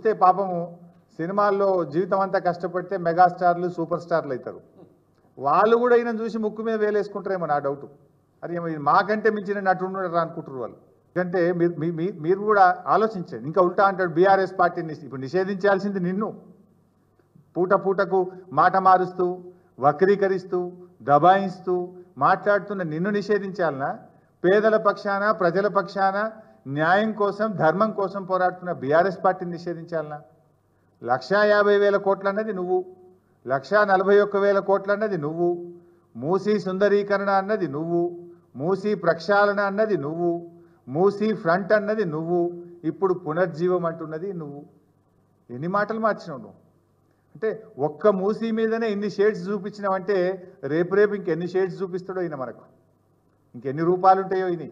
చూస్తే పాపము సినిమాల్లో జీవితం అంతా కష్టపడితే మెగాస్టార్లు సూపర్ స్టార్లు అవుతారు వాళ్ళు కూడా ఈయన చూసి ముక్కు మీద వేలేసుకుంటారేమో నా డౌట్ అది ఏమో ఇది మాకంటే మించిన నటుడు అనుకుంటారు వాళ్ళు ఎందుకంటే మీరు మీ- మీ- మీరు కూడా ఆలోచించండి ఇంకా ఉల్టా అంటాడు బీఆర్ఎస్ పార్టీని ఇప్పుడు నిషేధించాల్సింది నిన్ను పూట పూటకు మాట మారుస్తూ వక్రీకరిస్తూ దబాయిస్తూ మాట్లాడుతున్న నిన్ను నిషేధించాలనా పేదల పక్షాన ప్రజల పక్షాన న్యాయం కోసం ధర్మం కోసం పోరాడుతున్న బీఆర్ఎస్ పార్టీని నిషేధించాలనా లక్షా యాభై వేల కోట్లు అన్నది నువ్వు లక్షా నలభై ఒక్క వేల కోట్లు అన్నది నువ్వు మూసీ సుందరీకరణ అన్నది నువ్వు మూసీ ప్రక్షాళన అన్నది నువ్వు మూసీ ఫ్రంట్ అన్నది నువ్వు ఇప్పుడు పునర్జీవం అంటున్నది నువ్వు ఎన్ని మాటలు మార్చినావు నువ్వు అంటే ఒక్క మూసీ మీదనే ఇన్ని షేడ్స్ చూపించినావంటే రేపు రేపు ఇంకెన్ని షేడ్స్ చూపిస్తాడో ఈయన మనకు ఇంకెన్ని రూపాలు ఉంటాయో ఇది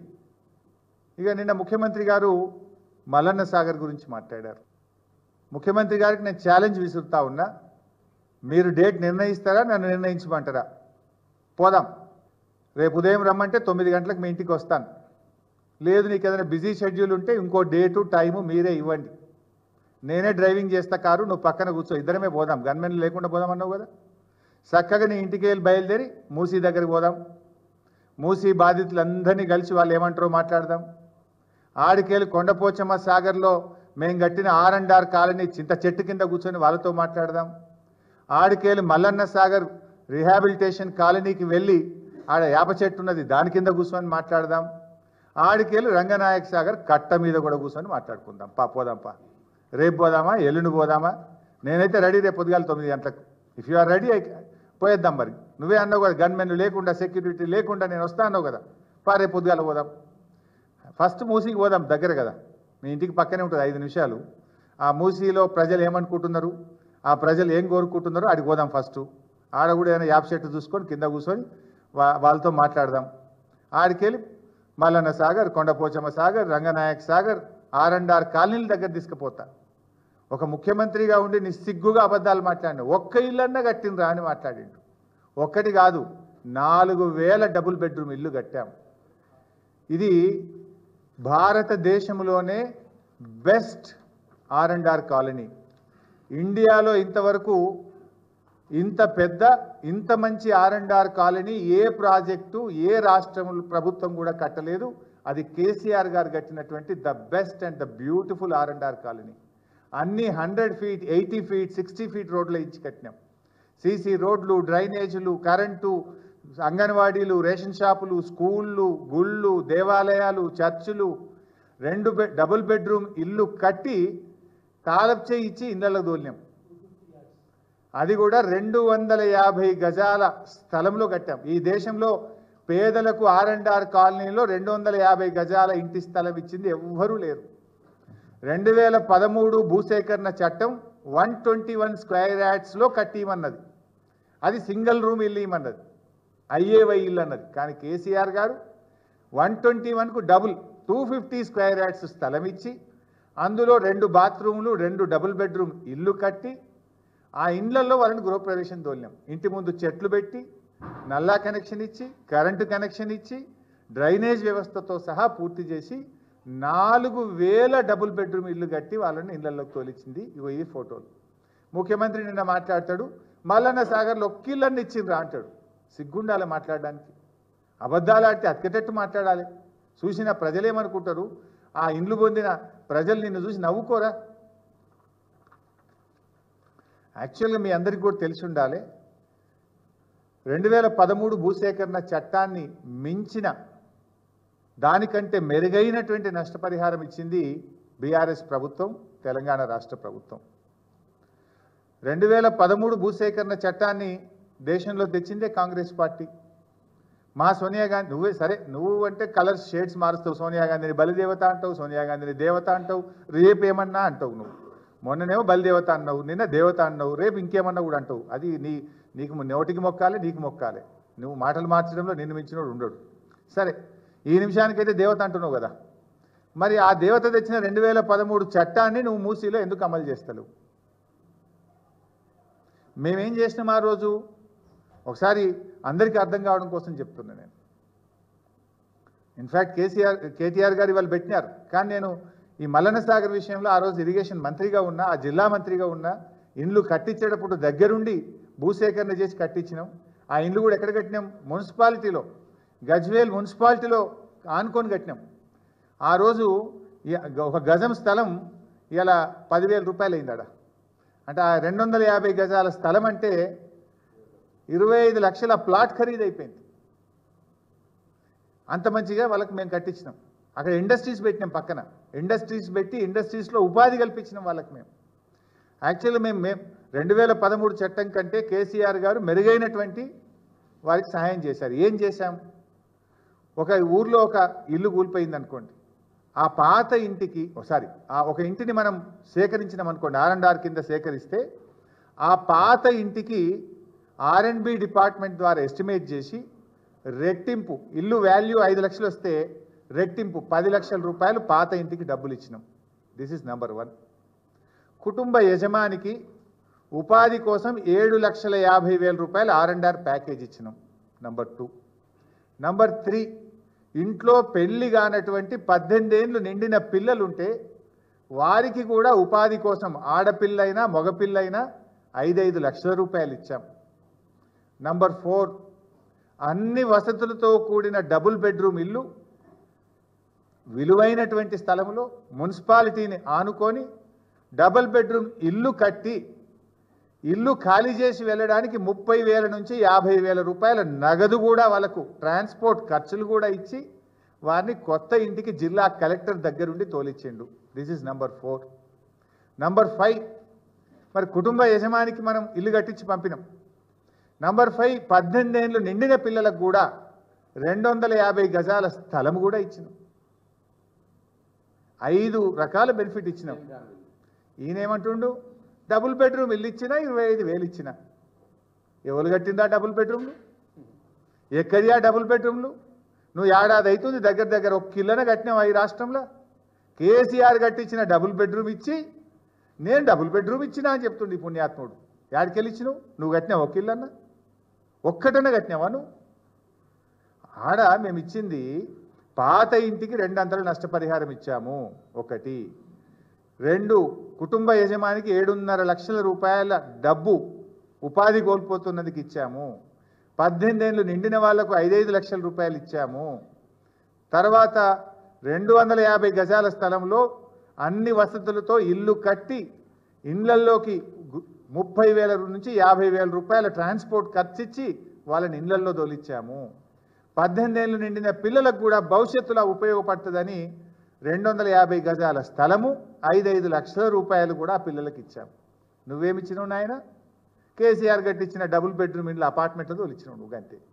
ఇక నిన్న ముఖ్యమంత్రి గారు మల్లన్న సాగర్ గురించి మాట్లాడారు ముఖ్యమంత్రి గారికి నేను ఛాలెంజ్ విసురుతా ఉన్నా మీరు డేట్ నిర్ణయిస్తారా నన్ను నిర్ణయించమంటారా పోదాం రేపు ఉదయం రమ్మంటే తొమ్మిది గంటలకు మీ ఇంటికి వస్తాను లేదు నీకు ఏదైనా బిజీ షెడ్యూల్ ఉంటే ఇంకో డేటు టైము మీరే ఇవ్వండి నేనే డ్రైవింగ్ చేస్తా కారు నువ్వు పక్కన కూర్చో ఇద్దరమే పోదాం గన్మెన్ లేకుండా పోదాం అన్నావు కదా చక్కగా నీ ఇంటికి వెళ్ళి బయలుదేరి మూసీ దగ్గరికి పోదాం మూసీ బాధితులందరినీ కలిసి వాళ్ళు ఏమంటారో మాట్లాడదాం ఆడికెళ్ళి కొండపోచమ్మ సాగర్లో మేము కట్టిన ఆర్ అండ్ ఆర్ కాలనీ చింత చెట్టు కింద కూర్చొని వాళ్ళతో మాట్లాడదాం ఆడికెళ్ళి మల్లన్న సాగర్ రిహాబిలిటేషన్ కాలనీకి వెళ్ళి ఆడ యాప చెట్టు ఉన్నది దాని కింద కూర్చొని మాట్లాడదాం ఆడికెళ్ళి రంగనాయక సాగర్ కట్ట మీద కూడా కూర్చొని మాట్లాడుకుందాం పా పోదాం పా రేపు పోదామా ఎల్లుండి పోదామా నేనైతే రెడీ రేపు పొద్దుగాల తొమ్మిది గంటలకు ఇఫ్ యు ఆర్ రెడీ పోయేద్దాం మరి నువ్వే అన్నావు కదా గన్మెన్ లేకుండా సెక్యూరిటీ లేకుండా నేను వస్తా అన్నావు కదా పా రేపు పొద్దుగాల పోదాం ఫస్ట్ మూసీకి పోదాం దగ్గర కదా మీ ఇంటికి పక్కనే ఉంటుంది ఐదు నిమిషాలు ఆ మూసీలో ప్రజలు ఏమనుకుంటున్నారు ఆ ప్రజలు ఏం కోరుకుంటున్నారో ఆడికి పోదాం ఫస్ట్ ఆడ కూడా ఏదైనా యాప్ సెట్ చూసుకొని కింద కూర్చొని వా- వాళ్ళతో మాట్లాడదాం ఆడికెళ్ళి Mallanna Sagar Kondapochamma Sagar Ranganayak Sagar R and R కాలనీల దగ్గర తీసుకుపోతా ఒక ముఖ్యమంత్రిగా ఉండి నిస్సిగ్గుగా అబద్ధాలు మాట్లాడిన ఒక్క ఇల్లన్నా కట్టినరా అని మాట్లాడిండు ఒక్కటి కాదు నాలుగు వేల డబుల్ బెడ్రూమ్ ఇల్లు కట్టాం ఇది భారతదేశంలోనే best R and R colony ఇండియాలో ఇంతవరకు ఇంత పెద్ద ఇంత మంచి ఆర్ అండ్ ఆర్ కాలనీ ఏ ప్రాజెక్టు ఏ రాష్ట్రం ప్రభుత్వం కూడా కట్టలేదు అది కేసీఆర్ గారు కట్టినటువంటి the best and the beautiful R and R colony అన్ని hundred feet eighty feet sixty feet రోడ్లు ఇచ్చి కట్టినాం సీసీ రోడ్లు డ్రైనేజీలు కరెంటు అంగన్వాడీలు రేషన్ షాపులు స్కూళ్ళు గుళ్ళు దేవాలయాలు చర్చిలు రెండు బెడ్ డబుల్ బెడ్రూమ్ ఇల్లు కట్టి తాళపు చేయి ఇచ్చి ఇళ్ళకు దోలినాం అది కూడా రెండు వందల యాభై గజాల స్థలంలో కట్టాం ఈ దేశంలో పేదలకు ఆర్ అండ్ ఆర్ కాలనీలో రెండు వందల యాభై గజాల ఇంటి స్థలం ఇచ్చింది ఎవ్వరూ లేరు రెండు వేల పదమూడు భూసేకరణ చట్టం వన్ ట్వంటీ వన్ స్క్వేర్ యార్డ్స్లో కట్టిమన్నది అది సింగిల్ రూమ్ ఇల్లు ఇమ్మన్నది ఐఏవై ఇల్లు అన్నది కానీ కేసీఆర్ గారు వన్ ట్వంటీ వన్కు double two fifty square yards స్థలం ఇచ్చి అందులో రెండు బాత్రూములు రెండు డబుల్ బెడ్రూమ్ ఇల్లు కట్టి ఆ ఇండ్లలో వాళ్ళని గృహప్రవేశం తోలినాం ఇంటి ముందు చెట్లు పెట్టి నల్లా కనెక్షన్ ఇచ్చి కరెంటు కనెక్షన్ ఇచ్చి డ్రైనేజ్ వ్యవస్థతో సహా పూర్తి చేసి నాలుగు వేల డబుల్ బెడ్రూమ్ ఇల్లు కట్టి వాళ్ళని ఇళ్లలోకి తోలిచ్చింది ఇగో ఈ ఫోటోలు ముఖ్యమంత్రి నిన్న మాట్లాడతాడు మల్లన్న సాగర్లో ఒక్కిళ్ళని ఇచ్చిండ్రా అంటాడు సిగ్గుండాలి మాట్లాడడానికి అబద్ధాలు ఆడితే అతికటట్టు మాట్లాడాలి చూసిన ప్రజలేమనుకుంటారు ఆ ఇండ్లు పొందిన ప్రజలు నిన్ను చూసి నవ్వుకోరా యాక్చువల్గా మీ అందరికీ కూడా తెలిసి ఉండాలి రెండు వేల పదమూడు భూసేకరణ చట్టాన్ని మించిన దానికంటే మెరుగైనటువంటి నష్టపరిహారం ఇచ్చింది బీఆర్ఎస్ ప్రభుత్వం తెలంగాణ రాష్ట్ర ప్రభుత్వం రెండు వేల పదమూడు భూసేకరణ చట్టాన్ని దేశంలో తెచ్చిందే కాంగ్రెస్ పార్టీ మా సోనియా గాంధీ నువ్వే సరే నువ్వు అంటే కలర్స్ షేడ్స్ మారుస్తావు సోనియా గాంధీని బలిదేవత అంటావు సోనియా గాంధీని దేవత అంటావు రేపు ఏమన్నా అంటావు నువ్వు మొన్ననేమో బలిదేవత అన్నావు నిన్న దేవత అన్నావు రేపు ఇంకేమన్నా కూడా అంటావు అది నీ నీకు నోటికి మొక్కాలి నీకు మొక్కాలి నువ్వు మాటలు మార్చడంలో నిన్ను మించినోడు ఉండడు సరే ఈ నిమిషానికైతే దేవత అంటున్నావు కదా మరి ఆ దేవత తెచ్చిన రెండు వేల పదమూడు చట్టాన్ని నువ్వు మూసీలో ఎందుకు అమలు చేస్తలేవు మేమేం చేసినాం ఆ రోజు ఒకసారి అందరికీ అర్థం కావడం కోసం చెప్తున్నా నేను ఇన్ఫ్యాక్ట్ కేసీఆర్ కేటీఆర్ గారు ఇవాళ పెట్టినారు కానీ నేను ఈ మల్లన్న సాగర్ విషయంలో ఆ రోజు ఇరిగేషన్ మంత్రిగా ఉన్నా ఆ జిల్లా మంత్రిగా ఉన్నా ఇండ్లు కట్టించేటప్పుడు దగ్గరుండి భూసేకరణ చేసి కట్టించినాం ఆ ఇండ్లు కూడా ఎక్కడ కట్టినాం మున్సిపాలిటీలో గజ్వేల్ మున్సిపాలిటీలో ఆనుకొని కట్టినాం ఆ రోజు ఈ- ఒక గజం స్థలం ఇలా పదివేల రూపాయలు అయిందాడ అంటే ఆ రెండు వందల యాభై గజాల స్థలం అంటే ఇరవై ఐదు లక్షల ప్లాట్ ఖరీదు అయిపోయింది అంత మంచిగా వాళ్ళకి మేము కట్టించినాం అక్కడ ఇండస్ట్రీస్ పెట్టినాం పక్కన ఇండస్ట్రీస్ పెట్టి ఇండస్ట్రీస్లో ఉపాధి కల్పించినాం వాళ్ళకి మేము యాక్చువల్గా మేము మేము రెండు వేల పదమూడు చట్టం కంటే కేసీఆర్ గారు మెరుగైనటువంటి వారికి సహాయం చేశారు ఏం చేశాం ఒక ఊర్లో ఒక ఇల్లు కూలిపోయింది అనుకోండి ఆ పాత ఇంటికి సారీ ఆ ఒక ఇంటిని మనం సేకరించినాం అనుకోండి ఆర్ అండ్ ఆర్ కింద సేకరిస్తే ఆ పాత ఇంటికి ఆర్ అండ్ బి డిపార్ట్మెంట్ ద్వారా ఎస్టిమేట్ చేసి రెట్టింపు ఇల్లు వాల్యూ ఐదు లక్షలు వస్తే రెట్టింపు పది లక్షల రూపాయలు పాత ఇంటికి డబ్బులు ఇచ్చినాం దిస్ ఇస్ నెంబర్ వన్ కుటుంబ యజమానికి ఉపాధి కోసం ఏడు లక్షల యాభై వేల రూపాయలు ఆర్ అండ్ ఆర్ ప్యాకేజ్ ఇచ్చినాం నంబర్ టూ నంబర్ త్రీ ఇంట్లో పెళ్లి కానటువంటి పద్దెనిమిది ఏళ్ళు నిండిన పిల్లలుంటే వారికి కూడా ఉపాధి కోసం ఆడపిల్లైనా మగపిల్లైనా ఐదైదు లక్షల రూపాయలు ఇచ్చాం నంబర్ ఫోర్ అన్ని వసతులతో కూడిన డబుల్ బెడ్రూమ్ ఇల్లు విలువైనటువంటి స్థలంలో మున్సిపాలిటీని ఆనుకొని డబుల్ బెడ్రూమ్ ఇల్లు కట్టి ఇల్లు ఖాళీ చేసి వెళ్ళడానికి ముప్పై వేల నుంచి యాభై వేల రూపాయల నగదు కూడా వాళ్ళకు ట్రాన్స్పోర్ట్ ఖర్చులు కూడా ఇచ్చి వారిని కొత్త ఇంటికి జిల్లా కలెక్టర్ దగ్గరుండి తోలిచ్చిండు this is number four number five మరి కుటుంబ యజమానికి మనం ఇల్లు కట్టించి పంపినాం నంబర్ ఫైవ్ పద్దెనిమిది ఏళ్ళు నిండిన పిల్లలకు కూడా రెండు వందల యాభై గజాల స్థలం కూడా ఇచ్చినాం ఐదు రకాల బెనిఫిట్ ఇచ్చినాం ఈయనేమంటుండు డబుల్ బెడ్రూమ్ ఇల్లు ఇచ్చినా ఇరవై ఐదు వేలు ఇచ్చిన ఎవరు కట్టిందా డబుల్ బెడ్రూమ్లు ఎక్కడియా డబుల్ బెడ్రూమ్లు నువ్వు ఏడాది అవుతుంది దగ్గర దగ్గర ఒక కిల్లనే కట్టినావు ఈ రాష్ట్రంలో కేసీఆర్ కట్టించిన డబుల్ బెడ్రూమ్ ఇచ్చి నేను డబుల్ బెడ్రూమ్ ఇచ్చినా అని చెప్తుండే ఈ పుణ్యాత్ముడు యాడికెళ్ళి ఇచ్చినావు నువ్వు కట్టినావు ఒక ఇల్లన్నా ఒక్కటన్నా కట్టినావా నువ్వు ఆడ మేము ఇచ్చింది పాత ఇంటికి రెండంతలు నష్టపరిహారం ఇచ్చాము ఒకటి రెండు కుటుంబ యజమానికి ఏడున్నర లక్షల రూపాయల డబ్బు ఉపాధి కోల్పోతున్నదికి ఇచ్చాము పద్దెనిమిది ఏళ్ళు నిండిన వాళ్లకు ఐదైదు లక్షల రూపాయలు ఇచ్చాము తర్వాత రెండు వందల యాభై గజాల స్థలంలో అన్ని వసతులతో ఇల్లు కట్టి ఇండ్లల్లోకి గు- ముప్పై వేల నుంచి యాభై వేల రూపాయల ట్రాన్స్పోర్ట్ ఖర్చిచ్చి వాళ్ళని ఇళ్లల్లో దొలిచ్చాము పద్దెనిమిది ఏళ్ళు నిండిన పిల్లలకు కూడా భవిష్యత్తులో ఉపయోగపడుతుందని రెండు వందల యాభై గజాల స్థలము ఐదైదు లక్షల రూపాయలు కూడా ఆ పిల్లలకి ఇచ్చాము నువ్వేమిచ్చినావు నాయన కేసీఆర్ కట్టించిన డబుల్ బెడ్రూమ్ ఇండ్ల అపార్ట్మెంట్లతో ఇచ్చినావు నువ్వు అంతే